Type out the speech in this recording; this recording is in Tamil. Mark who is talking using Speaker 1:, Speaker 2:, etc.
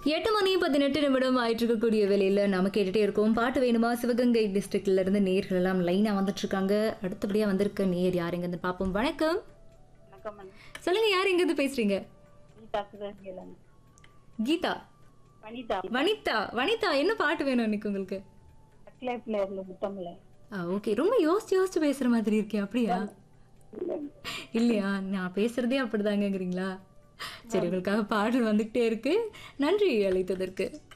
Speaker 1: எட்டு மணி பதினெட்டு நிமிடம் ஆயிட்டு இருக்கக்கூடிய வேலையில நம்ம கேட்டுட்டே இருக்கோம் பாட்டு வேணுமா சிவகங்கை டிஸ்ட்ரிக்ட்ல இருந்து நேர்கள் எல்லாம் லைனா வந்துட்டு இருக்காங்க அடுத்தபடியா வந்திருக்க நேர் யார் எங்க பார்ப்போம் வணக்கம்
Speaker 2: வணக்கம் மேம்
Speaker 1: சொல்லுங்க யார் எங்க இருந்து பேசுறீங்க
Speaker 2: கீதா சுதர்கேலன்
Speaker 1: கீதா
Speaker 2: வனிதா
Speaker 1: வனிதா வனிதா என்ன பாட்டு வேணும் இன்னைக்கு உங்களுக்கு
Speaker 2: அக்லேப்ல இருந்து முத்தமில்ல
Speaker 1: ஆ ஓகே ரொம்ப யோசிச்சு யோசிச்சு பேசுற மாதிரி இருக்கே அப்படியா இல்லையா நான் பேசுறதே அப்படிதாங்கங்கிறீங்களா சரி உங்களுக்காக பாடல் வந்துகிட்டே இருக்கு நன்றி அழைத்ததற்கு